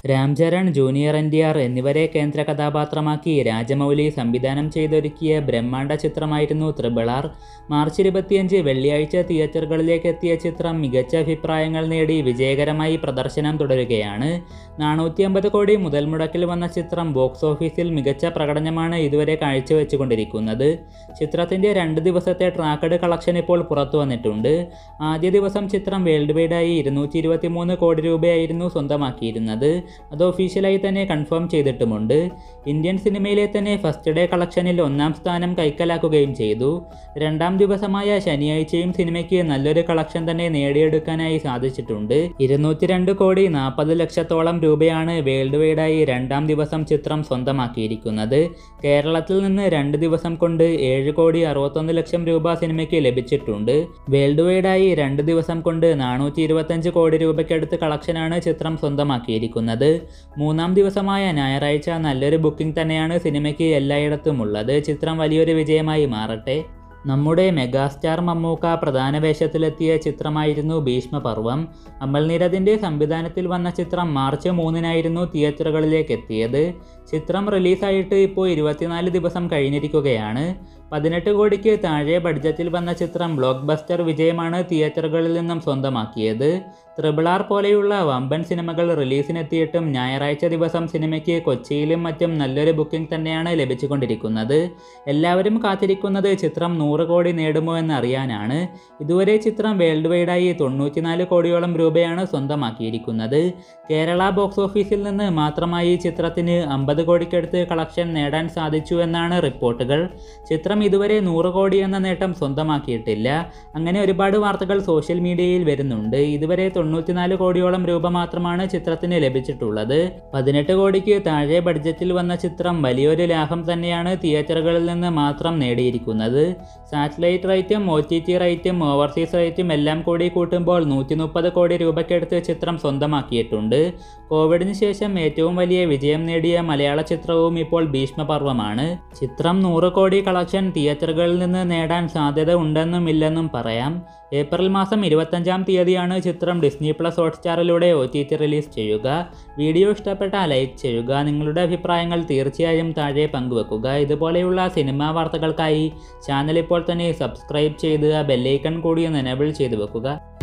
Ram Charan junior N T R എന്നിവരെ കേന്ദ്ര കഥാപാത്രമാക്കി രാജമൗലി സംവിധാനം ചെയ്തൊരുക്കിയ ബ്രഹ്മാണ്ഡ ചിത്രമായിരുന്നു ത്രിബിൾ ആർ മാർച്ച് ഇരുപത്തിയഞ്ച് വെള്ളിയാഴ്ച തിയേറ്ററുകളിലേക്ക് എത്തിയ ചിത്രം മികച്ച അഭിപ്രായങ്ങൾ നേടി വിജയകരമായി പ്രദർശനം തുടരുകയാണ് നാനൂറ്റി അമ്പത് കോടി മുതൽ മുടക്കിൽ വന്ന ചിത്രം ബോക്സ് ഓഫീസിൽ മികച്ച പ്രകടനമാണ് ഇതുവരെ കാഴ്ചവെച്ചുകൊണ്ടിരിക്കുന്നത് ചിത്രത്തിൻ്റെ രണ്ട് ദിവസത്തെ ട്രാക്കഡ് കളക്ഷൻ ഇപ്പോൾ പുറത്തു വന്നിട്ടുണ്ട് ആദ്യ ദിവസം ചിത്രം വേൾഡ് വൈഡായി ഇരുന്നൂറ്റി ഇരുപത്തി മൂന്ന് കോടി രൂപയായിരുന്നു സ്വന്തമാക്കിയിരുന്നത് അത് ഒഫീഷ്യലായി തന്നെ കൺഫേം ചെയ്തിട്ടുമുണ്ട് ഇന്ത്യൻ സിനിമയിലെ തന്നെ ഫസ്റ്റ് ഡേ കളക്ഷനിൽ ഒന്നാം സ്ഥാനം കൈക്കലാക്കുകയും ചെയ്തു രണ്ടാം ദിവസമായ ശനിയാഴ്ചയും സിനിമയ്ക്ക് നല്ലൊരു കളക്ഷൻ തന്നെ നേടിയെടുക്കാനായി സാധിച്ചിട്ടുണ്ട് ഇരുന്നൂറ്റി രണ്ട് കോടി നാൽപ്പത് ലക്ഷത്തോളം രൂപയാണ് വേൾഡ് വൈഡായി രണ്ടാം ദിവസം ചിത്രം സ്വന്തമാക്കിയിരിക്കുന്നത് കേരളത്തിൽ നിന്ന് രണ്ട് ദിവസം കൊണ്ട് ഏഴ് കോടി അറുപത്തൊന്ന് ലക്ഷം രൂപ സിനിമയ്ക്ക് ലഭിച്ചിട്ടുണ്ട് വേൾഡ് വൈഡായി രണ്ട് ദിവസം കൊണ്ട് നാനൂറ്റി ഇരുപത്തഞ്ച് കോടി രൂപയ്ക്കടുത്ത് കളക്ഷനാണ് ചിത്രം സ്വന്തമാക്കിയിരിക്കുന്നത് മൂന്നാം ദിവസമായ ഞായറാഴ്ച നല്ലൊരു ബുക്കിംഗ് തന്നെയാണ് സിനിമയ്ക്ക് എല്ലായിടത്തും ഉള്ളത് ചിത്രം വലിയൊരു വിജയമായി മാറട്ടെ നമ്മുടെ മെഗാസ്റ്റാർ മമ്മൂക്ക പ്രധാന വേഷത്തിലെത്തിയ ചിത്രമായിരുന്നു ഭീഷ്മപർവം അമൽ നീരദിൻ്റെ സംവിധാനത്തിൽ വന്ന ചിത്രം മാർച്ച് മൂന്നിനായിരുന്നു തിയേറ്ററുകളിലേക്ക് എത്തിയത് ചിത്രം റിലീസായിട്ട് ഇപ്പോൾ ഇരുപത്തിനാല് ദിവസം കഴിഞ്ഞിരിക്കുകയാണ് പതിനെട്ട് കോടിക്ക് താഴെ ബഡ്ജറ്റിൽ വന്ന ചിത്രം ബ്ലോക്ക് ബസ്റ്റർ വിജയമാണ് തിയേറ്ററുകളിൽ നിന്നും സ്വന്തമാക്കിയത് ത്രിബിൾ ആർ പോലെയുള്ള വമ്പൻ സിനിമകൾ റിലീസിനെത്തിയിട്ടും ഞായറാഴ്ച ദിവസം സിനിമയ്ക്ക് കൊച്ചിയിലും മറ്റും നല്ലൊരു ബുക്കിംഗ് തന്നെയാണ് ലഭിച്ചുകൊണ്ടിരിക്കുന്നത് എല്ലാവരും കാത്തിരിക്കുന്നത് ചിത്രം നൂറ് കോടി നേടുമോ എന്നറിയാനാണ് ഇതുവരെ ചിത്രം വേൾഡ് വൈഡായി തൊണ്ണൂറ്റിനാല് കോടിയോളം രൂപയാണ് സ്വന്തമാക്കിയിരിക്കുന്നത് കേരള ബോക്സ് ഓഫീസിൽ നിന്ന് മാത്രമായി ചിത്രത്തിന് അമ്പത് കോടിക്കടുത്ത് കളക്ഷൻ നേടാൻ സാധിച്ചു എന്നാണ് റിപ്പോർട്ടുകൾ ചിത്രം ഇതുവരെ നൂറ് കോടി എന്ന നേട്ടം സ്വന്തമാക്കിയിട്ടില്ല അങ്ങനെ ഒരുപാട് വാർത്തകൾ സോഷ്യൽ മീഡിയയിൽ വരുന്നുണ്ട് ഇതുവരെ തൊണ്ണൂറ്റിനാല് കോടിയോളം രൂപ മാത്രമാണ് ചിത്രത്തിന് ലഭിച്ചിട്ടുള്ളത് പതിനെട്ട് കോടിക്ക് താഴെ ബഡ്ജറ്റിൽ വന്ന ചിത്രം വലിയൊരു ലാഭം തന്നെയാണ് തിയേറ്ററുകളിൽ നിന്ന് മാത്രം നേടിയിരിക്കുന്നത് സാറ്റലൈറ്റ് റേറ്റും ഒ ടി ടി റേറ്റും ഓവർസീസ് റേറ്റും എല്ലാം കൂടി കൂട്ടുമ്പോൾ നൂറ്റി മുപ്പത് കോടി രൂപയ്ക്കടുത്ത് ചിത്രം സ്വന്തമാക്കിയിട്ടുണ്ട് കോവിഡിന് ശേഷം ഏറ്റവും വലിയ വിജയം നേടിയ മലയാള ചിത്രവും ഇപ്പോൾ ഭീഷ്മപർവമാണ് ചിത്രം നൂറ് കോടി കളക്ഷൻ തിയേറ്ററുകളിൽ നിന്ന് നേടാൻ സാധ്യത ഉണ്ടെന്നും ഇല്ലെന്നും പറയാം ഏപ്രിൽ മാസം ഇരുപത്തഞ്ചാം തീയതിയാണ് ചിത്രം ഡിസ്നി പ്ലസ് ഹോട്ട്സ്റ്റാറിലൂടെ ഒ ടി ടി റിലീസ് ചെയ്യുക വീഡിയോ ഇഷ്ടപ്പെട്ടാൽ ലൈക്ക് ചെയ്യുക നിങ്ങളുടെ അഭിപ്രായങ്ങൾ തീർച്ചയായും താഴെ പങ്കുവെക്കുക ഇതുപോലെയുള്ള സിനിമാ വാർത്തകൾക്കായി ചാനൽ ഇപ്പോൾ തന്നെ സബ്സ്ക്രൈബ് ചെയ്ത് ആ ബെല്ലൈക്കൺ കൂടി ഒന്ന് എനേബിൾ ചെയ്തു വെക്കുക